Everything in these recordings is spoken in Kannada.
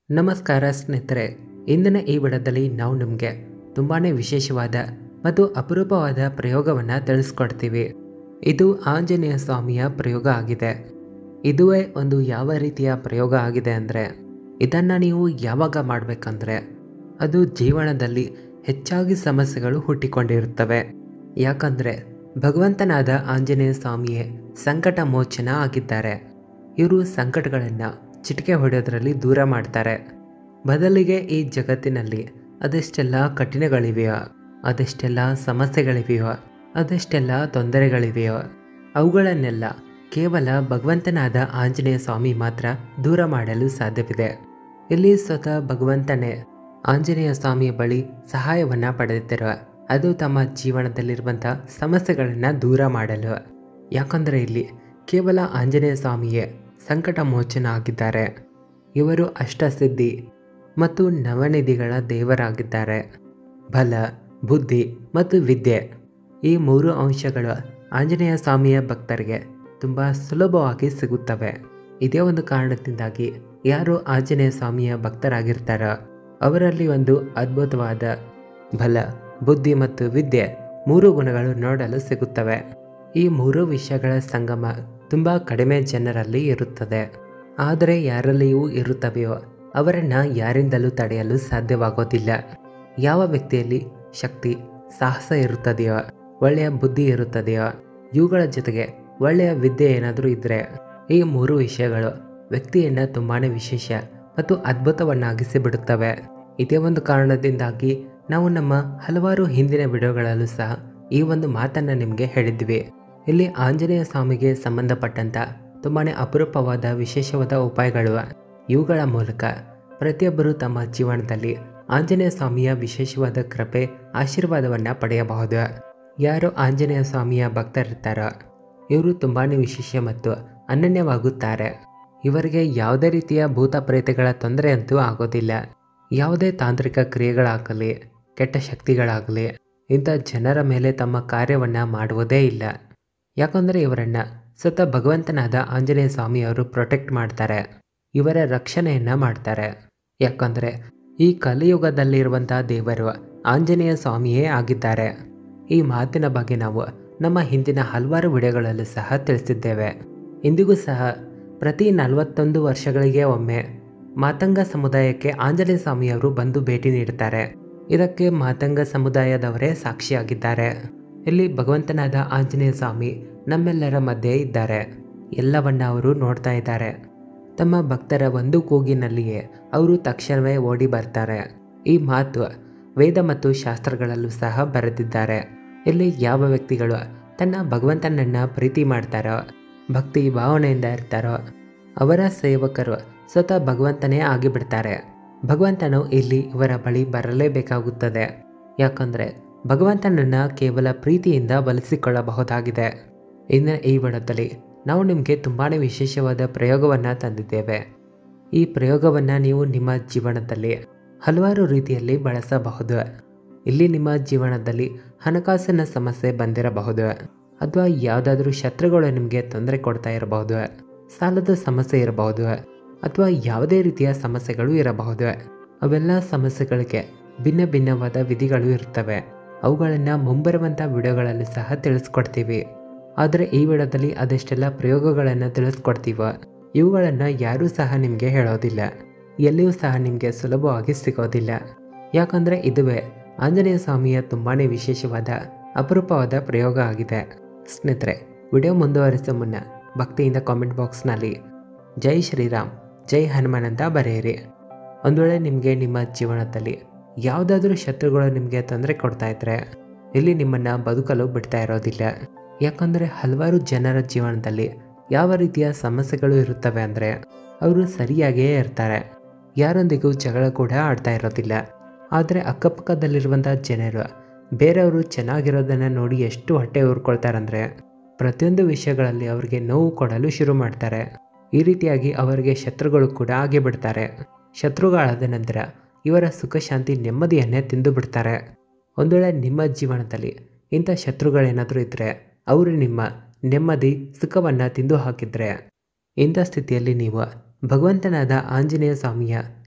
ನಮಸ್ಕಾರ ಸ್ನೇಹಿತರೆ ಇಂದಿನ ಈ ವಿಡಿಯೋದಲ್ಲಿ ನಾವು ನಿಮಗೆ ತುಂಬಾ ವಿಶೇಷವಾದ ಮತ್ತು ಅಪರೂಪವಾದ ಪ್ರಯೋಗವನ್ನು ತಿಳಿಸ್ಕೊಡ್ತೀವಿ ಇದು ಆಂಜನೇಯ ಸ್ವಾಮಿಯ ಪ್ರಯೋಗ ಆಗಿದೆ ಇದುವೇ ಒಂದು ಯಾವ ರೀತಿಯ ಪ್ರಯೋಗ ಆಗಿದೆ ಅಂದರೆ ಇದನ್ನು ನೀವು ಯಾವಾಗ ಮಾಡಬೇಕಂದ್ರೆ ಅದು ಜೀವನದಲ್ಲಿ ಹೆಚ್ಚಾಗಿ ಸಮಸ್ಯೆಗಳು ಹುಟ್ಟಿಕೊಂಡಿರುತ್ತವೆ ಯಾಕಂದರೆ ಭಗವಂತನಾದ ಆಂಜನೇಯ ಸ್ವಾಮಿಯೇ ಸಂಕಟ ಮೋಚನ ಆಗಿದ್ದಾರೆ ಇವರು ಸಂಕಟಗಳನ್ನು ಚಿಟಿಕೆ ಹೊಡೆಯೋದ್ರಲ್ಲಿ ದೂರ ಮಾಡ್ತಾರೆ ಬದಲಿಗೆ ಈ ಜಗತ್ತಿನಲ್ಲಿ ಅದೆಷ್ಟೆಲ್ಲ ಕಠಿಣಗಳಿವೆಯೋ ಅದೆಷ್ಟೆಲ್ಲ ಸಮಸ್ಯೆಗಳಿವೆಯೋ ಅದೆಷ್ಟೆಲ್ಲ ತೊಂದರೆಗಳಿವೆಯೋ ಅವುಗಳನ್ನೆಲ್ಲ ಕೇವಲ ಭಗವಂತನಾದ ಆಂಜನೇಯ ಸ್ವಾಮಿ ಮಾತ್ರ ದೂರ ಮಾಡಲು ಸಾಧ್ಯವಿದೆ ಇಲ್ಲಿ ಸ್ವತಃ ಭಗವಂತನೇ ಆಂಜನೇಯ ಸ್ವಾಮಿಯ ಬಳಿ ಸಹಾಯವನ್ನು ಪಡೆದಿರುವ ಅದು ತಮ್ಮ ಜೀವನದಲ್ಲಿರುವಂಥ ಸಮಸ್ಯೆಗಳನ್ನು ದೂರ ಮಾಡಲು ಯಾಕಂದರೆ ಇಲ್ಲಿ ಕೇವಲ ಆಂಜನೇಯ ಸ್ವಾಮಿಯೇ ಸಂಕಟ ಮೋಚನ ಆಗಿದ್ದಾರೆ ಇವರು ಅಷ್ಟಸಿದ್ಧಿ ಮತ್ತು ನವನಿಧಿಗಳ ದೇವರಾಗಿದ್ದಾರೆ ಬಲ ಬುದ್ಧಿ ಮತ್ತು ವಿದ್ಯೆ ಈ ಮೂರು ಅಂಶಗಳು ಆಂಜನೇಯ ಸ್ವಾಮಿಯ ಭಕ್ತರಿಗೆ ತುಂಬ ಸುಲಭವಾಗಿ ಸಿಗುತ್ತವೆ ಇದೇ ಒಂದು ಕಾರಣದಿಂದಾಗಿ ಯಾರು ಆಂಜನೇಯ ಸ್ವಾಮಿಯ ಭಕ್ತರಾಗಿರ್ತಾರೋ ಅವರಲ್ಲಿ ಒಂದು ಅದ್ಭುತವಾದ ಬಲ ಬುದ್ಧಿ ಮತ್ತು ವಿದ್ಯೆ ಮೂರು ಗುಣಗಳು ನೋಡಲು ಸಿಗುತ್ತವೆ ಈ ಮೂರು ವಿಷಯಗಳ ಸಂಗಮ ತುಂಬ ಕಡಿಮೆ ಜನರಲ್ಲಿ ಇರುತ್ತದೆ ಆದರೆ ಯಾರಲ್ಲಿಯೂ ಇರುತ್ತವೆಯೋ ಅವರನ್ನು ಯಾರಿಂದಲೂ ತಡೆಯಲು ಸಾಧ್ಯವಾಗೋದಿಲ್ಲ ಯಾವ ವ್ಯಕ್ತಿಯಲ್ಲಿ ಶಕ್ತಿ ಸಾಹಸ ಇರುತ್ತದೆಯೋ ಒಳ್ಳೆಯ ಬುದ್ಧಿ ಇರುತ್ತದೆಯೋ ಇವುಗಳ ಜೊತೆಗೆ ಒಳ್ಳೆಯ ವಿದ್ಯೆ ಏನಾದರೂ ಇದ್ದರೆ ಈ ಮೂರು ವಿಷಯಗಳು ವ್ಯಕ್ತಿಯನ್ನು ತುಂಬಾ ವಿಶೇಷ ಮತ್ತು ಅದ್ಭುತವನ್ನಾಗಿಸಿ ಬಿಡುತ್ತವೆ ಇದೇ ಒಂದು ಕಾರಣದಿಂದಾಗಿ ನಾವು ನಮ್ಮ ಹಲವಾರು ಹಿಂದಿನ ವಿಡಿಯೋಗಳಲ್ಲೂ ಸಹ ಈ ಒಂದು ಮಾತನ್ನು ನಿಮಗೆ ಹೇಳಿದ್ವಿ ಇಲ್ಲಿ ಆಂಜನೇಯ ಸ್ವಾಮಿಗೆ ಸಂಬಂಧಪಟ್ಟಂಥ ತುಂಬಾ ಅಪರೂಪವಾದ ವಿಶೇಷವಾದ ಉಪಾಯಗಳು ಇವುಗಳ ಮೂಲಕ ಪ್ರತಿಯೊಬ್ಬರು ತಮ್ಮ ಜೀವನದಲ್ಲಿ ಆಂಜನೇಯ ಸ್ವಾಮಿಯ ವಿಶೇಷವಾದ ಕೃಪೆ ಆಶೀರ್ವಾದವನ್ನು ಪಡೆಯಬಹುದು ಯಾರು ಆಂಜನೇಯ ಸ್ವಾಮಿಯ ಭಕ್ತರಿರ್ತಾರೋ ಇವರು ತುಂಬಾ ವಿಶೇಷ ಮತ್ತು ಅನನ್ಯವಾಗುತ್ತಾರೆ ಇವರಿಗೆ ಯಾವುದೇ ರೀತಿಯ ಭೂತ ಪ್ರೇತಗಳ ತೊಂದರೆ ಅಂತೂ ಆಗೋದಿಲ್ಲ ಯಾವುದೇ ತಾಂತ್ರಿಕ ಕ್ರಿಯೆಗಳಾಗಲಿ ಕೆಟ್ಟ ಶಕ್ತಿಗಳಾಗಲಿ ಇಂಥ ಜನರ ಮೇಲೆ ತಮ್ಮ ಕಾರ್ಯವನ್ನು ಮಾಡುವುದೇ ಇಲ್ಲ ಯಾಕಂದರೆ ಇವರನ್ನು ಸ್ವತಃ ಭಗವಂತನಾದ ಆಂಜನೇಯ ಸ್ವಾಮಿಯವರು ಪ್ರೊಟೆಕ್ಟ್ ಮಾಡ್ತಾರೆ ಇವರ ರಕ್ಷಣೆಯನ್ನು ಮಾಡ್ತಾರೆ ಯಾಕಂದರೆ ಈ ಕಲಿಯುಗದಲ್ಲಿರುವಂಥ ದೇವರು ಆಂಜನೇಯ ಸ್ವಾಮಿಯೇ ಆಗಿದ್ದಾರೆ ಈ ಮಾತಿನ ಬಗ್ಗೆ ನಾವು ನಮ್ಮ ಹಿಂದಿನ ಹಲವಾರು ವಿಡಿಯೋಗಳಲ್ಲೂ ಸಹ ತಿಳಿಸಿದ್ದೇವೆ ಇಂದಿಗೂ ಸಹ ಪ್ರತಿ ನಲವತ್ತೊಂದು ವರ್ಷಗಳಿಗೆ ಒಮ್ಮೆ ಮಾತಂಗ ಸಮುದಾಯಕ್ಕೆ ಆಂಜನೇಯ ಸ್ವಾಮಿಯವರು ಬಂದು ಭೇಟಿ ನೀಡುತ್ತಾರೆ ಇದಕ್ಕೆ ಮಾತಂಗ ಸಮುದಾಯದವರೇ ಸಾಕ್ಷಿಯಾಗಿದ್ದಾರೆ ಇಲ್ಲಿ ಭಗವಂತನಾದ ಆಂಜನೇಯ ಸ್ವಾಮಿ ನಮ್ಮೆಲ್ಲರ ಮಧ್ಯೆ ಇದ್ದಾರೆ ಎಲ್ಲವನ್ನ ಅವರು ನೋಡ್ತಾ ಇದ್ದಾರೆ ತಮ್ಮ ಭಕ್ತರ ಒಂದು ಕೂಗಿನಲ್ಲಿಯೇ ಅವರು ತಕ್ಷಣವೇ ಓಡಿ ಬರ್ತಾರೆ ಈ ಮಾತು ವೇದ ಮತ್ತು ಶಾಸ್ತ್ರಗಳಲ್ಲೂ ಸಹ ಬರೆದಿದ್ದಾರೆ ಇಲ್ಲಿ ಯಾವ ವ್ಯಕ್ತಿಗಳು ತನ್ನ ಭಗವಂತನನ್ನ ಪ್ರೀತಿ ಮಾಡ್ತಾರೋ ಭಕ್ತಿ ಭಾವನೆಯಿಂದ ಇರ್ತಾರೋ ಅವರ ಸೇವಕರು ಸ್ವತಃ ಭಗವಂತನೇ ಆಗಿಬಿಡ್ತಾರೆ ಭಗವಂತನು ಇಲ್ಲಿ ಇವರ ಬಳಿ ಬರಲೇಬೇಕಾಗುತ್ತದೆ ಯಾಕಂದರೆ ಭಗವಂತನನ್ನು ಕೇವಲ ಪ್ರೀತಿಯಿಂದ ಬಳಸಿಕೊಳ್ಳಬಹುದಾಗಿದೆ ಇನ್ನು ಈ ವಿಡದಲ್ಲಿ ನಾವು ನಿಮಗೆ ತುಂಬಾ ವಿಶೇಷವಾದ ಪ್ರಯೋಗವನ್ನು ತಂದಿದ್ದೇವೆ ಈ ಪ್ರಯೋಗವನ್ನು ನೀವು ನಿಮ್ಮ ಜೀವನದಲ್ಲಿ ಹಲವಾರು ರೀತಿಯಲ್ಲಿ ಬಳಸಬಹುದು ಇಲ್ಲಿ ನಿಮ್ಮ ಜೀವನದಲ್ಲಿ ಹಣಕಾಸಿನ ಸಮಸ್ಯೆ ಬಂದಿರಬಹುದು ಅಥವಾ ಯಾವುದಾದ್ರೂ ಶತ್ರುಗಳು ನಿಮಗೆ ತೊಂದರೆ ಕೊಡ್ತಾ ಇರಬಹುದು ಸಾಲದ ಸಮಸ್ಯೆ ಇರಬಹುದು ಅಥವಾ ಯಾವುದೇ ರೀತಿಯ ಸಮಸ್ಯೆಗಳು ಇರಬಹುದು ಅವೆಲ್ಲ ಸಮಸ್ಯೆಗಳಿಗೆ ಭಿನ್ನ ಭಿನ್ನವಾದ ವಿಧಿಗಳು ಇರ್ತವೆ ಅವುಗಳನ್ನು ಮುಂಬರುವಂಥ ವಿಡಿಯೋಗಳಲ್ಲಿ ಸಹ ತಿಳಿಸ್ಕೊಡ್ತೀವಿ ಆದರೆ ಈ ವಿಡಿಯೋದಲ್ಲಿ ಅದೆಷ್ಟೆಲ್ಲ ಪ್ರಯೋಗಗಳನ್ನು ತಿಳಿಸ್ಕೊಡ್ತೀವೋ ಇವುಗಳನ್ನು ಯಾರೂ ಸಹ ನಿಮಗೆ ಹೇಳೋದಿಲ್ಲ ಎಲ್ಲಿಯೂ ಸಹ ನಿಮಗೆ ಸುಲಭವಾಗಿ ಸಿಗೋದಿಲ್ಲ ಯಾಕಂದರೆ ಇದುವೇ ಆಂಜನೇಯ ಸ್ವಾಮಿಯ ತುಂಬಾ ವಿಶೇಷವಾದ ಅಪರೂಪವಾದ ಪ್ರಯೋಗ ಆಗಿದೆ ಸ್ನೇಹಿತರೆ ವಿಡಿಯೋ ಮುಂದುವರಿಸೋ ಮುನ್ನ ಭಕ್ತಿಯಿಂದ ಕಾಮೆಂಟ್ ಬಾಕ್ಸ್ನಲ್ಲಿ ಜೈ ಶ್ರೀರಾಮ್ ಜೈ ಹನುಮಾನ್ ಅಂತ ಬರೆಯಿರಿ ಒಂದು ವೇಳೆ ನಿಮಗೆ ನಿಮ್ಮ ಜೀವನದಲ್ಲಿ ಯಾವುದಾದ್ರೂ ಶತ್ರುಗಳು ನಿಮಗೆ ತೊಂದರೆ ಕೊಡ್ತಾ ಇದ್ರೆ ಇಲ್ಲಿ ನಿಮ್ಮನ್ನು ಬದುಕಲು ಬಿಡ್ತಾ ಇರೋದಿಲ್ಲ ಯಾಕಂದರೆ ಹಲವಾರು ಜನರ ಜೀವನದಲ್ಲಿ ಯಾವ ರೀತಿಯ ಸಮಸ್ಯೆಗಳು ಇರುತ್ತವೆ ಅಂದರೆ ಅವರು ಸರಿಯಾಗಿಯೇ ಇರ್ತಾರೆ ಯಾರೊಂದಿಗೂ ಜಗಳ ಕೂಡ ಆಡ್ತಾ ಇರೋದಿಲ್ಲ ಆದರೆ ಅಕ್ಕಪಕ್ಕದಲ್ಲಿರುವಂಥ ಜನರು ಬೇರೆಯವರು ಚೆನ್ನಾಗಿರೋದನ್ನು ನೋಡಿ ಎಷ್ಟು ಹೊಟ್ಟೆ ಊರ್ಕೊಳ್ತಾರಂದರೆ ಪ್ರತಿಯೊಂದು ವಿಷಯಗಳಲ್ಲಿ ಅವರಿಗೆ ನೋವು ಕೊಡಲು ಶುರು ಮಾಡ್ತಾರೆ ಈ ರೀತಿಯಾಗಿ ಅವರಿಗೆ ಶತ್ರುಗಳು ಕೂಡ ಆಗಿ ಬಿಡ್ತಾರೆ ಶತ್ರುಗಳಾದ ನಂತರ ಇವರ ಸುಖ ಶಾಂತಿ ನೆಮ್ಮದಿಯನ್ನೇ ತಿಂದು ಬಿಡ್ತಾರೆ ಒಂದು ವೇಳೆ ನಿಮ್ಮ ಜೀವನದಲ್ಲಿ ಇಂಥ ಶತ್ರುಗಳೇನಾದರೂ ಇದ್ದರೆ ಅವರು ನಿಮ್ಮ ನೆಮ್ಮದಿ ಸುಖವನ್ನು ತಿಂದು ಹಾಕಿದರೆ ಇಂಥ ಸ್ಥಿತಿಯಲ್ಲಿ ನೀವು ಭಗವಂತನಾದ ಆಂಜನೇಯ ಸ್ವಾಮಿಯ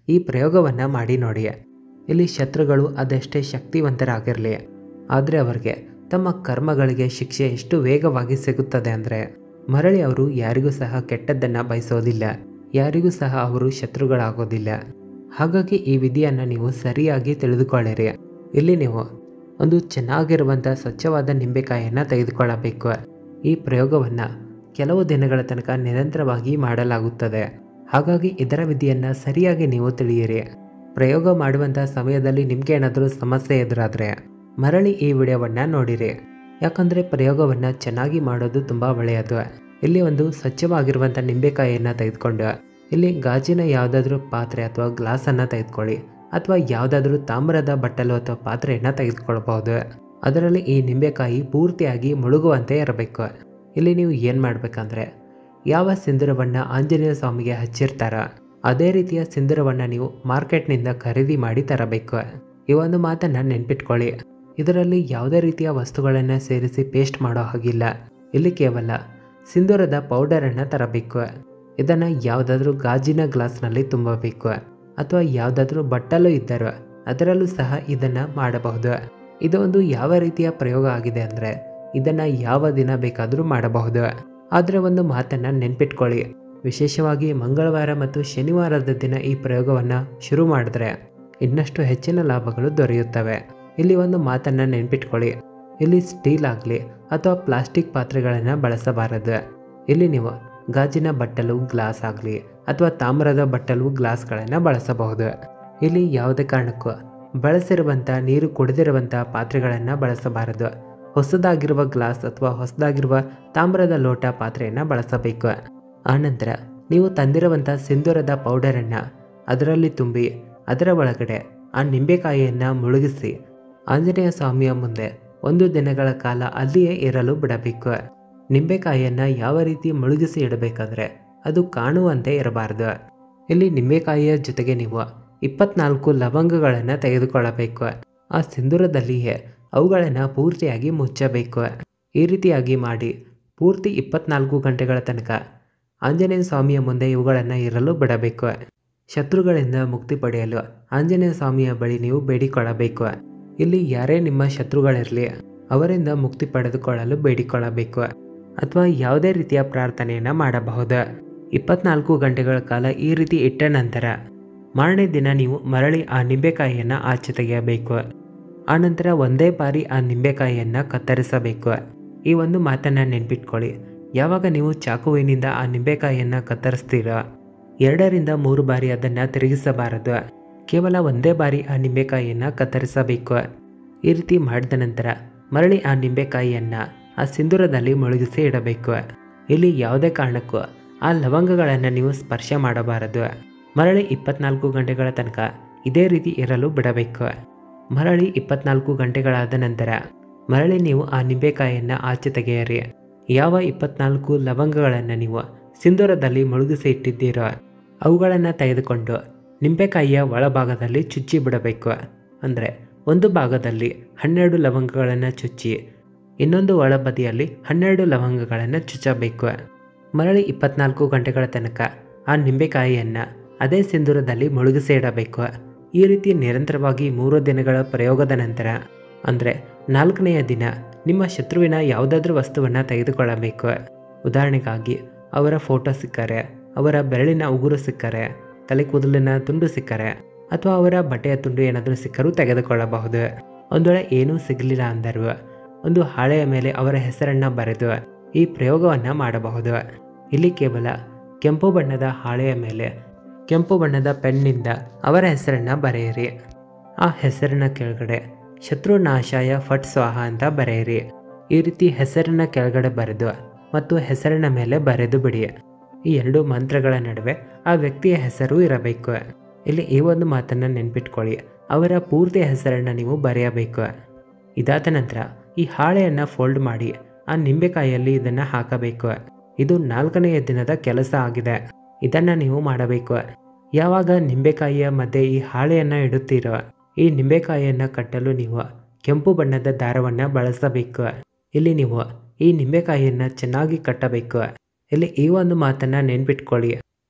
ಈ ಪ್ರಯೋಗವನ್ನು ಮಾಡಿ ನೋಡಿ ಇಲ್ಲಿ ಶತ್ರುಗಳು ಅದೆಷ್ಟೇ ಶಕ್ತಿವಂತರಾಗಿರಲಿ ಆದರೆ ಅವರಿಗೆ ತಮ್ಮ ಕರ್ಮಗಳಿಗೆ ಶಿಕ್ಷೆ ಎಷ್ಟು ವೇಗವಾಗಿ ಸಿಗುತ್ತದೆ ಅಂದರೆ ಮರಳಿ ಅವರು ಯಾರಿಗೂ ಸಹ ಕೆಟ್ಟದ್ದನ್ನು ಬಯಸೋದಿಲ್ಲ ಯಾರಿಗೂ ಸಹ ಅವರು ಶತ್ರುಗಳಾಗೋದಿಲ್ಲ ಹಾಗಾಗಿ ಈ ವಿಧಿಯನ್ನು ನೀವು ಸರಿಯಾಗಿ ತಿಳಿದುಕೊಳ್ಳಿರಿ ಇಲ್ಲಿ ನೀವು ಒಂದು ಚೆನ್ನಾಗಿರುವಂಥ ಸ್ವಚ್ಛವಾದ ನಿಂಬೆಕಾಯಿಯನ್ನು ತೆಗೆದುಕೊಳ್ಳಬೇಕು ಈ ಪ್ರಯೋಗವನ್ನು ಕೆಲವು ದಿನಗಳ ತನಕ ನಿರಂತರವಾಗಿ ಮಾಡಲಾಗುತ್ತದೆ ಹಾಗಾಗಿ ಇದರ ವಿಧಿಯನ್ನು ಸರಿಯಾಗಿ ನೀವು ತಿಳಿಯಿರಿ ಪ್ರಯೋಗ ಮಾಡುವಂಥ ಸಮಯದಲ್ಲಿ ನಿಮ್ಗೆ ಏನಾದರೂ ಸಮಸ್ಯೆ ಎದುರಾದರೆ ಮರಳಿ ಈ ವಿಡಿಯೋವನ್ನು ನೋಡಿರಿ ಯಾಕಂದರೆ ಪ್ರಯೋಗವನ್ನು ಚೆನ್ನಾಗಿ ಮಾಡೋದು ತುಂಬ ಒಳ್ಳೆಯದು ಇಲ್ಲಿ ಒಂದು ಸ್ವಚ್ಛವಾಗಿರುವಂಥ ನಿಂಬೆಕಾಯಿಯನ್ನು ತೆಗೆದುಕೊಂಡು ಇಲ್ಲಿ ಗಾಜಿನ ಯಾವುದಾದ್ರೂ ಪಾತ್ರೆ ಅಥವಾ ಗ್ಲಾಸನ್ನು ತೆಗೆದುಕೊಳ್ಳಿ ಅಥವಾ ಯಾವುದಾದ್ರೂ ತಾಮ್ರದ ಬಟ್ಟಲು ಅಥವಾ ಪಾತ್ರೆಯನ್ನು ತೆಗೆದುಕೊಳ್ಬಹುದು ಅದರಲ್ಲಿ ಈ ನಿಂಬೆಕಾಯಿ ಪೂರ್ತಿಯಾಗಿ ಮುಳುಗುವಂತೆ ಇರಬೇಕು ಇಲ್ಲಿ ನೀವು ಏನು ಮಾಡಬೇಕಂದ್ರೆ ಯಾವ ಸಿಂಧೂರವನ್ನು ಆಂಜನೇಯ ಸ್ವಾಮಿಗೆ ಹಚ್ಚಿರ್ತಾರ ಅದೇ ರೀತಿಯ ಸಿಂಧೂರವನ್ನು ನೀವು ಮಾರ್ಕೆಟ್ನಿಂದ ಖರೀದಿ ಮಾಡಿ ತರಬೇಕು ಈ ಒಂದು ಮಾತನ್ನು ನೆನ್ಪಿಟ್ಕೊಳ್ಳಿ ಇದರಲ್ಲಿ ಯಾವುದೇ ರೀತಿಯ ವಸ್ತುಗಳನ್ನು ಸೇರಿಸಿ ಪೇಸ್ಟ್ ಮಾಡೋ ಹಾಗಿಲ್ಲ ಇಲ್ಲಿ ಕೇವಲ ಸಿಂಧೂರದ ಪೌಡರನ್ನು ತರಬೇಕು ಇದನ್ನು ಯಾವುದಾದ್ರೂ ಗಾಜಿನ ಗ್ಲಾಸ್ನಲ್ಲಿ ತುಂಬಬೇಕು ಅಥವಾ ಯಾವುದಾದ್ರೂ ಬಟ್ಟಲು ಇದ್ದರೂ ಅದರಲ್ಲೂ ಸಹ ಇದನ್ನು ಮಾಡಬಹುದು ಇದು ಒಂದು ಯಾವ ರೀತಿಯ ಪ್ರಯೋಗ ಆಗಿದೆ ಅಂದರೆ ಇದನ್ನು ಯಾವ ದಿನ ಬೇಕಾದರೂ ಮಾಡಬಹುದು ಆದರೆ ಒಂದು ಮಾತನ್ನು ನೆನ್ಪಿಟ್ಕೊಳ್ಳಿ ವಿಶೇಷವಾಗಿ ಮಂಗಳವಾರ ಮತ್ತು ಶನಿವಾರದ ದಿನ ಈ ಪ್ರಯೋಗವನ್ನು ಶುರು ಮಾಡಿದ್ರೆ ಇನ್ನಷ್ಟು ಹೆಚ್ಚಿನ ಲಾಭಗಳು ದೊರೆಯುತ್ತವೆ ಇಲ್ಲಿ ಒಂದು ಮಾತನ್ನು ನೆನ್ಪಿಟ್ಕೊಳ್ಳಿ ಇಲ್ಲಿ ಸ್ಟೀಲ್ ಆಗಲಿ ಅಥವಾ ಪ್ಲಾಸ್ಟಿಕ್ ಪಾತ್ರೆಗಳನ್ನು ಬಳಸಬಾರದು ಇಲ್ಲಿ ನೀವು ಗಾಜಿನ ಬಟ್ಟಲು ಗ್ಲಾಸ್ ಆಗಲಿ ಅಥವಾ ತಾಮ್ರದ ಬಟ್ಟಲು ಗ್ಲಾಸ್ಗಳನ್ನು ಬಳಸಬಹುದು ಇಲ್ಲಿ ಯಾವುದೇ ಕಾರಣಕ್ಕೂ ಬಳಸಿರುವಂಥ ನೀರು ಕುಡಿದಿರುವಂಥ ಪಾತ್ರೆಗಳನ್ನು ಬಳಸಬಾರದು ಹೊಸದಾಗಿರುವ ಗ್ಲಾಸ್ ಅಥವಾ ಹೊಸದಾಗಿರುವ ತಾಮ್ರದ ಲೋಟ ಪಾತ್ರೆಯನ್ನು ಬಳಸಬೇಕು ಆನಂತರ ನೀವು ತಂದಿರುವಂಥ ಸಿಂಧೂರದ ಪೌಡರನ್ನು ಅದರಲ್ಲಿ ತುಂಬಿ ಅದರ ಒಳಗಡೆ ಆ ನಿಂಬೆಕಾಯಿಯನ್ನು ಮುಳುಗಿಸಿ ಆಂಜನೇಯ ಸ್ವಾಮಿಯ ಮುಂದೆ ಒಂದು ದಿನಗಳ ಕಾಲ ಅಲ್ಲಿಯೇ ಇರಲು ಬಿಡಬೇಕು ನಿಂಬೆಕಾಯಿಯನ್ನು ಯಾವ ರೀತಿ ಮುಳುಗಿಸಿ ಇಡಬೇಕಂದ್ರೆ ಅದು ಕಾಣುವಂತೆ ಇರಬಾರ್ದು ಇಲ್ಲಿ ನಿಂಬೆಕಾಯಿಯ ಜೊತೆಗೆ ನೀವು ಇಪ್ಪತ್ನಾಲ್ಕು ಲವಂಗಗಳನ್ನು ತೆಗೆದುಕೊಳ್ಳಬೇಕು ಆ ಸಿಂಧೂರದಲ್ಲಿಯೇ ಅವುಗಳನ್ನು ಪೂರ್ತಿಯಾಗಿ ಮುಚ್ಚಬೇಕು ಈ ರೀತಿಯಾಗಿ ಮಾಡಿ ಪೂರ್ತಿ ಇಪ್ಪತ್ನಾಲ್ಕು ಗಂಟೆಗಳ ತನಕ ಆಂಜನೇಯ ಸ್ವಾಮಿಯ ಮುಂದೆ ಇವುಗಳನ್ನು ಇರಲು ಬಿಡಬೇಕು ಶತ್ರುಗಳಿಂದ ಮುಕ್ತಿ ಪಡೆಯಲು ಆಂಜನೇಯ ಸ್ವಾಮಿಯ ಬಳಿ ನೀವು ಬೇಡಿಕೊಳ್ಳಬೇಕು ಇಲ್ಲಿ ಯಾರೇ ನಿಮ್ಮ ಶತ್ರುಗಳಿರಲಿ ಅವರಿಂದ ಮುಕ್ತಿ ಪಡೆದುಕೊಳ್ಳಲು ಬೇಡಿಕೊಳ್ಳಬೇಕು ಅಥವಾ ಯಾವುದೇ ರೀತಿಯ ಪ್ರಾರ್ಥನೆಯನ್ನು ಮಾಡಬಹುದು ಇಪ್ಪತ್ನಾಲ್ಕು ಗಂಟೆಗಳ ಕಾಲ ಈ ರೀತಿ ಇಟ್ಟ ನಂತರ ಮಾರನೇ ದಿನ ನೀವು ಮರಳಿ ಆ ನಿಂಬೆಕಾಯಿಯನ್ನು ಆಚೆ ತೆಗೆಯಬೇಕು ಆನಂತರ ಒಂದೇ ಬಾರಿ ಆ ನಿಂಬೆಕಾಯಿಯನ್ನು ಕತ್ತರಿಸಬೇಕು ಈ ಒಂದು ಮಾತನ್ನು ನೆನ್ಪಿಟ್ಕೊಳ್ಳಿ ಯಾವಾಗ ನೀವು ಚಾಕುವಿನಿಂದ ಆ ನಿಂಬೆಕಾಯಿಯನ್ನು ಕತ್ತರಿಸ್ತೀರೋ ಎರಡರಿಂದ ಮೂರು ಬಾರಿ ಅದನ್ನು ತಿರುಗಿಸಬಾರದು ಕೇವಲ ಒಂದೇ ಬಾರಿ ಆ ನಿಂಬೆಕಾಯಿಯನ್ನು ಕತ್ತರಿಸಬೇಕು ಈ ರೀತಿ ಮಾಡಿದ ನಂತರ ಮರಳಿ ಆ ನಿಂಬೆಕಾಯಿಯನ್ನು ಆ ಸಿಂಧೂರದಲ್ಲಿ ಮುಳುಗಿಸಿ ಇಡಬೇಕು ಇಲ್ಲಿ ಯಾವುದೇ ಕಾರಣಕ್ಕೂ ಆ ಲವಂಗಗಳನ್ನು ನೀವು ಸ್ಪರ್ಶ ಮಾಡಬಾರದು ಮರಳಿ ಇಪ್ಪತ್ನಾಲ್ಕು ಗಂಟೆಗಳ ತನಕ ಇದೇ ರೀತಿ ಇರಲು ಬಿಡಬೇಕು ಮರಳಿ ಇಪ್ಪತ್ನಾಲ್ಕು ಗಂಟೆಗಳಾದ ನಂತರ ಮರಳಿ ನೀವು ಆ ನಿಂಬೆಕಾಯಿಯನ್ನು ಆಚೆ ತೆಗೆಯಿರಿ ಯಾವ ಇಪ್ಪತ್ನಾಲ್ಕು ಲವಂಗಗಳನ್ನು ನೀವು ಸಿಂಧೂರದಲ್ಲಿ ಮುಳುಗಿಸಿ ಇಟ್ಟಿದ್ದೀರೋ ಅವುಗಳನ್ನು ತೆಗೆದುಕೊಂಡು ನಿಂಬೆಕಾಯಿಯ ಒಳಭಾಗದಲ್ಲಿ ಚುಚ್ಚಿ ಬಿಡಬೇಕು ಅಂದರೆ ಒಂದು ಭಾಗದಲ್ಲಿ ಹನ್ನೆರಡು ಲವಂಗಗಳನ್ನು ಚುಚ್ಚಿ ಇನ್ನೊಂದು ಒಳಬದಿಯಲ್ಲಿ ಹನ್ನೆರಡು ಲವಂಗಗಳನ್ನು ಚುಚ್ಚಬೇಕು ಮರಳಿ ಇಪ್ಪತ್ನಾಲ್ಕು ಗಂಟೆಗಳ ತನಕ ಆ ನಿಂಬೆಕಾಯಿಯನ್ನು ಅದೇ ಸಿಂಧೂರದಲ್ಲಿ ಮುಳುಗಿಸಿ ಇಡಬೇಕು ಈ ರೀತಿ ನಿರಂತರವಾಗಿ ಮೂರು ದಿನಗಳ ಪ್ರಯೋಗದ ನಂತರ ಅಂದರೆ ನಾಲ್ಕನೆಯ ದಿನ ನಿಮ್ಮ ಶತ್ರುವಿನ ಯಾವುದಾದ್ರೂ ವಸ್ತುವನ್ನು ತೆಗೆದುಕೊಳ್ಳಬೇಕು ಉದಾಹರಣೆಗಾಗಿ ಅವರ ಫೋಟೋ ಸಿಕ್ಕರೆ ಅವರ ಬೆರಳಿನ ಉಗುರು ಸಿಕ್ಕರೆ ತಲೆ ಕೂದಲಿನ ತುಂಡು ಸಿಕ್ಕರೆ ಅಥವಾ ಅವರ ಬಟ್ಟೆಯ ತುಂಡು ಏನಾದರೂ ಸಿಕ್ಕರೂ ತೆಗೆದುಕೊಳ್ಳಬಹುದು ಒಂದು ವೇಳೆ ಏನೂ ಸಿಗಲಿಲ್ಲ ಅಂದರೂ ಒಂದು ಹಾಳೆಯ ಮೇಲೆ ಅವರ ಹೆಸರನ್ನು ಬರೆದು ಈ ಪ್ರಯೋಗವನ್ನು ಮಾಡಬಹುದು ಇಲ್ಲಿ ಕೇವಲ ಕೆಂಪು ಬಣ್ಣದ ಹಾಳೆಯ ಮೇಲೆ ಕೆಂಪು ಬಣ್ಣದ ಪೆನ್ನಿಂದ ಅವರ ಹೆಸರನ್ನು ಬರೆಯಿರಿ ಆ ಹೆಸರಿನ ಕೆಳಗಡೆ ಶತ್ರುನಾಶಾಯ ಫಟ್ ಸ್ವಾಹ ಅಂತ ಬರೆಯಿರಿ ಈ ರೀತಿ ಹೆಸರಿನ ಕೆಳಗಡೆ ಬರೆದು ಮತ್ತು ಹೆಸರಿನ ಮೇಲೆ ಬರೆದು ಬಿಡಿ ಈ ಎರಡು ಮಂತ್ರಗಳ ನಡುವೆ ಆ ವ್ಯಕ್ತಿಯ ಹೆಸರು ಇರಬೇಕು ಇಲ್ಲಿ ಈ ಒಂದು ಮಾತನ್ನು ನೆನ್ಪಿಟ್ಕೊಳ್ಳಿ ಅವರ ಪೂರ್ತಿ ಹೆಸರನ್ನು ನೀವು ಬರೆಯಬೇಕು ಇದಾದ ನಂತರ ಈ ಹಾಳೆಯನ್ನು ಫೋಲ್ಡ್ ಮಾಡಿ ಆ ನಿಂಬೆಕಾಯಿಯಲ್ಲಿ ಇದನ್ನು ಹಾಕಬೇಕು ಇದು ನಾಲ್ಕನೆಯ ದಿನದ ಕೆಲಸ ಆಗಿದೆ ಇದನ್ನು ನೀವು ಮಾಡಬೇಕು ಯಾವಾಗ ನಿಂಬೆಕಾಯಿಯ ಮಧ್ಯೆ ಈ ಹಾಳೆಯನ್ನು ಇಡುತ್ತೀರೋ ಈ ನಿಂಬೆಕಾಯಿಯನ್ನು ಕಟ್ಟಲು ನೀವು ಕೆಂಪು ಬಣ್ಣದ ದಾರವನ್ನು ಬಳಸಬೇಕು ಇಲ್ಲಿ ನೀವು ಈ ನಿಂಬೆಕಾಯಿಯನ್ನು ಚೆನ್ನಾಗಿ ಕಟ್ಟಬೇಕು ಇಲ್ಲಿ ಈ ಒಂದು ಮಾತನ್ನು ನೆನ್ಪಿಟ್ಕೊಳ್ಳಿ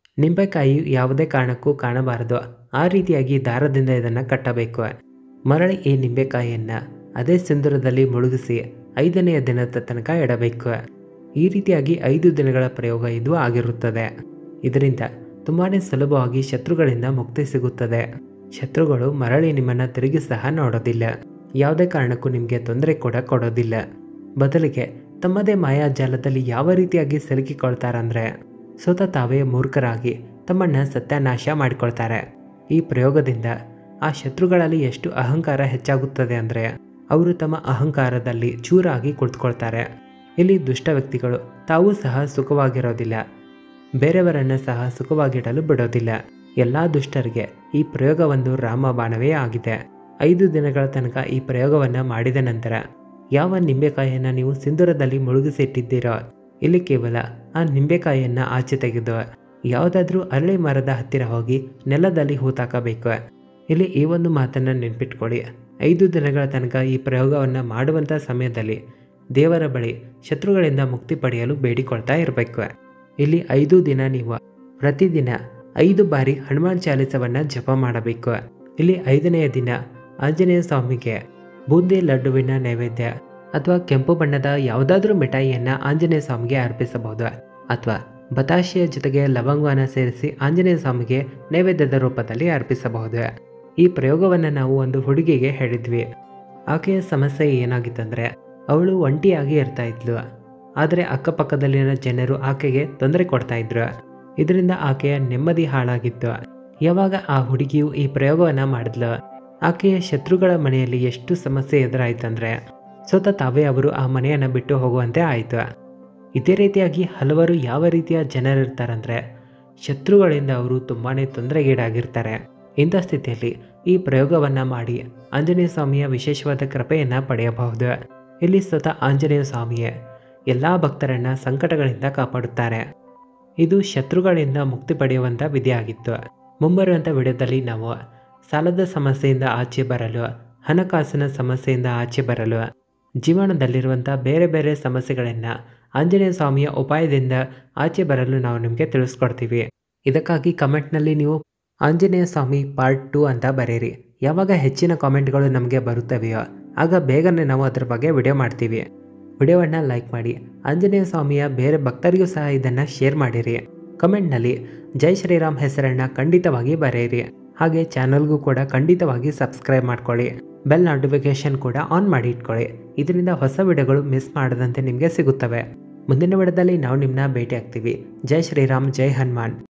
ನಿಂಬೆಕಾಯಿ ಯಾವುದೇ ಕಾರಣಕ್ಕೂ ಕಾಣಬಾರದು ಆ ರೀತಿಯಾಗಿ ದಾರದಿಂದ ಇದನ್ನು ಕಟ್ಟಬೇಕು ಮರಳಿ ಈ ನಿಂಬೆಕಾಯಿಯನ್ನು ಅದೇ ಸಿಂಧೂರದಲ್ಲಿ ಮುಳುಗಿಸಿ ಐದನೆಯ ದಿನದ ತನಕ ಇಡಬೇಕು ಈ ರೀತಿಯಾಗಿ ಐದು ದಿನಗಳ ಪ್ರಯೋಗ ಇದು ಆಗಿರುತ್ತದೆ ಇದರಿಂದ ತುಂಬಾ ಸುಲಭವಾಗಿ ಶತ್ರುಗಳಿಂದ ಮುಕ್ತಿ ಸಿಗುತ್ತದೆ ಶತ್ರುಗಳು ಮರಳಿ ನಿಮ್ಮನ್ನು ತಿರುಗಿ ಸಹ ನೋಡೋದಿಲ್ಲ ಯಾವುದೇ ಕಾರಣಕ್ಕೂ ನಿಮಗೆ ತೊಂದರೆ ಕೂಡ ಕೊಡೋದಿಲ್ಲ ಬದಲಿಗೆ ತಮ್ಮದೇ ಮಾಯಾಜಾಲದಲ್ಲಿ ಯಾವ ರೀತಿಯಾಗಿ ಸಿಲುಕಿಕೊಳ್ತಾರಂದ್ರೆ ಸ್ವತಃ ತಾವೇ ಮೂರ್ಖರಾಗಿ ತಮ್ಮನ್ನ ಸತ್ಯಾನಾಶ ಮಾಡಿಕೊಳ್ತಾರೆ ಈ ಪ್ರಯೋಗದಿಂದ ಆ ಶತ್ರುಗಳಲ್ಲಿ ಎಷ್ಟು ಅಹಂಕಾರ ಹೆಚ್ಚಾಗುತ್ತದೆ ಅಂದರೆ ಅವರು ತಮ್ಮ ಅಹಂಕಾರದಲ್ಲಿ ಚೂರಾಗಿ ಕುಳಿತುಕೊಳ್ತಾರೆ ಇಲ್ಲಿ ದುಷ್ಟ ವ್ಯಕ್ತಿಗಳು ತಾವೂ ಸಹ ಸುಖವಾಗಿರೋದಿಲ್ಲ ಬೇರೆಯವರನ್ನು ಸಹ ಸುಖವಾಗಿಡಲು ಬಿಡೋದಿಲ್ಲ ಎಲ್ಲ ದುಷ್ಟರಿಗೆ ಈ ಪ್ರಯೋಗ ಒಂದು ರಾಮಬಾಣವೇ ಆಗಿದೆ ಐದು ದಿನಗಳ ತನಕ ಈ ಪ್ರಯೋಗವನ್ನು ಮಾಡಿದ ನಂತರ ಯಾವ ನಿಂಬೆಕಾಯಿಯನ್ನು ನೀವು ಸಿಂಧೂರದಲ್ಲಿ ಮುಳುಗಿಸಿಟ್ಟಿದ್ದೀರೋ ಇಲ್ಲಿ ಕೇವಲ ಆ ನಿಂಬೆಕಾಯಿಯನ್ನು ಆಚೆ ತೆಗೆದು ಯಾವುದಾದ್ರೂ ಅರಳಿ ಮರದ ಹತ್ತಿರ ಹೋಗಿ ನೆಲದಲ್ಲಿ ಹೂತಾಕಬೇಕು ಇಲ್ಲಿ ಈ ಒಂದು ಮಾತನ್ನು ನೆನ್ಪಿಟ್ಕೊಳ್ಳಿ ಐದು ದಿನಗಳ ತನಕ ಈ ಪ್ರಯೋಗವನ್ನು ಮಾಡುವಂಥ ಸಮಯದಲ್ಲಿ ದೇವರ ಬಳಿ ಶತ್ರುಗಳಿಂದ ಮುಕ್ತಿ ಪಡೆಯಲು ಬೇಡಿಕೊಳ್ತಾ ಇರಬೇಕು ಇಲ್ಲಿ ಐದು ದಿನ ನೀವು ಪ್ರತಿದಿನ ಐದು ಬಾರಿ ಹನುಮಾನ್ ಚಾಲಿಸವನ್ನು ಜಪ ಮಾಡಬೇಕು ಇಲ್ಲಿ ಐದನೆಯ ದಿನ ಆಂಜನೇಯ ಸ್ವಾಮಿಗೆ ಬೂಂದಿ ಲಡ್ಡುವಿನ ನೈವೇದ್ಯ ಅಥವಾ ಕೆಂಪು ಬಣ್ಣದ ಯಾವುದಾದ್ರೂ ಮಿಠಾಯಿಯನ್ನು ಆಂಜನೇಯ ಸ್ವಾಮಿಗೆ ಅರ್ಪಿಸಬಹುದು ಅಥವಾ ಬತಾಶೆಯ ಜೊತೆಗೆ ಲವಂಗವನ್ನು ಸೇರಿಸಿ ಆಂಜನೇಯ ಸ್ವಾಮಿಗೆ ನೈವೇದ್ಯದ ರೂಪದಲ್ಲಿ ಅರ್ಪಿಸಬಹುದು ಈ ಪ್ರಯೋಗವನ್ನು ನಾವು ಒಂದು ಹುಡುಗಿಗೆ ಹೇಳಿದ್ವಿ ಆಕೆಯ ಸಮಸ್ಯೆ ಏನಾಗಿತ್ತಂದ್ರೆ ಅವಳು ಒಂಟಿಯಾಗಿ ಇರ್ತಾ ಇದ್ಲು ಆದರೆ ಅಕ್ಕಪಕ್ಕದಲ್ಲಿನ ಜನರು ಆಕೆಗೆ ತೊಂದರೆ ಕೊಡ್ತಾ ಇದ್ರು ಇದರಿಂದ ಆಕೆಯ ನೆಮ್ಮದಿ ಹಾಳಾಗಿತ್ತು ಯಾವಾಗ ಆ ಹುಡುಗಿಯು ಈ ಪ್ರಯೋಗವನ್ನು ಮಾಡಿದ್ಲು ಆಕೆಯ ಶತ್ರುಗಳ ಮನೆಯಲ್ಲಿ ಎಷ್ಟು ಸಮಸ್ಯೆ ಎದುರಾಯ್ತಂದ್ರೆ ಸ್ವತಃ ತಾವೇ ಅವರು ಆ ಮನೆಯನ್ನು ಬಿಟ್ಟು ಹೋಗುವಂತೆ ಆಯಿತು ಇದೇ ರೀತಿಯಾಗಿ ಹಲವಾರು ಯಾವ ರೀತಿಯ ಜನರಿರ್ತಾರಂದ್ರೆ ಶತ್ರುಗಳಿಂದ ಅವರು ತುಂಬಾ ತೊಂದರೆಗೀಡಾಗಿರ್ತಾರೆ ಇಂಥ ಸ್ಥಿತಿಯಲ್ಲಿ ಈ ಪ್ರಯೋಗವನ್ನು ಮಾಡಿ ಆಂಜನೇಯ ಸ್ವಾಮಿಯ ವಿಶೇಷವಾದ ಕೃಪೆಯನ್ನು ಪಡೆಯಬಹುದು ಇಲ್ಲಿ ಸ್ವತಃ ಆಂಜನೇಯ ಸ್ವಾಮಿಯೇ ಎಲ್ಲ ಭಕ್ತರನ್ನ ಸಂಕಟಗಳಿಂದ ಕಾಪಾಡುತ್ತಾರೆ ಇದು ಶತ್ರುಗಳಿಂದ ಮುಕ್ತಿ ಪಡೆಯುವಂಥ ವಿಧಿಯಾಗಿತ್ತು ಮುಂಬರುವಂಥ ವಿಡಿಯೋದಲ್ಲಿ ನಾವು ಸಾಲದ ಸಮಸ್ಯೆಯಿಂದ ಆಚೆ ಬರಲು ಹಣಕಾಸಿನ ಸಮಸ್ಯೆಯಿಂದ ಆಚೆ ಬರಲು ಜೀವನದಲ್ಲಿರುವಂಥ ಬೇರೆ ಬೇರೆ ಸಮಸ್ಯೆಗಳನ್ನು ಆಂಜನೇಯ ಸ್ವಾಮಿಯ ಉಪಾಯದಿಂದ ಆಚೆ ಬರಲು ನಾವು ನಿಮಗೆ ತಿಳಿಸ್ಕೊಡ್ತೀವಿ ಇದಕ್ಕಾಗಿ ಕಮೆಂಟ್ನಲ್ಲಿ ನೀವು ಆಂಜನೇಯ ಸ್ವಾಮಿ ಪಾರ್ಟ್ ಟು ಅಂತ ಬರೀರಿ ಯಾವಾಗ ಹೆಚ್ಚಿನ ಕಾಮೆಂಟ್ಗಳು ನಮಗೆ ಬರುತ್ತವೆಯೋ ಆಗ ಬೇಗನೆ ನಾವು ಅದ್ರ ಬಗ್ಗೆ ವಿಡಿಯೋ ಮಾಡ್ತೀವಿ ವಿಡಿಯೋವನ್ನು ಲೈಕ್ ಮಾಡಿ ಆಂಜನೇಯ ಸ್ವಾಮಿಯ ಬೇರೆ ಭಕ್ತರಿಗೂ ಸಹ ಇದನ್ನು ಶೇರ್ ಮಾಡಿರಿ ಕಮೆಂಟ್ನಲ್ಲಿ ಜೈ ಶ್ರೀರಾಮ್ ಹೆಸರನ್ನು ಖಂಡಿತವಾಗಿ ಬರೆಯಿರಿ ಹಾಗೆ ಚಾನಲ್ಗೂ ಕೂಡ ಖಂಡಿತವಾಗಿ ಸಬ್ಸ್ಕ್ರೈಬ್ ಮಾಡ್ಕೊಳ್ಳಿ ಬೆಲ್ ನೋಟಿಫಿಕೇಶನ್ ಕೂಡ ಆನ್ ಮಾಡಿ ಇಟ್ಕೊಳ್ಳಿ ಇದರಿಂದ ಹೊಸ ವಿಡಿಯೋಗಳು ಮಿಸ್ ಮಾಡದಂತೆ ನಿಮಗೆ ಸಿಗುತ್ತವೆ ಮುಂದಿನ ವಿಡಿಯೋದಲ್ಲಿ ನಾವು ನಿಮ್ಮನ್ನ ಭೇಟಿ ಆಗ್ತೀವಿ ಜೈ ಶ್ರೀರಾಮ್ ಜೈ ಹನುಮಾನ್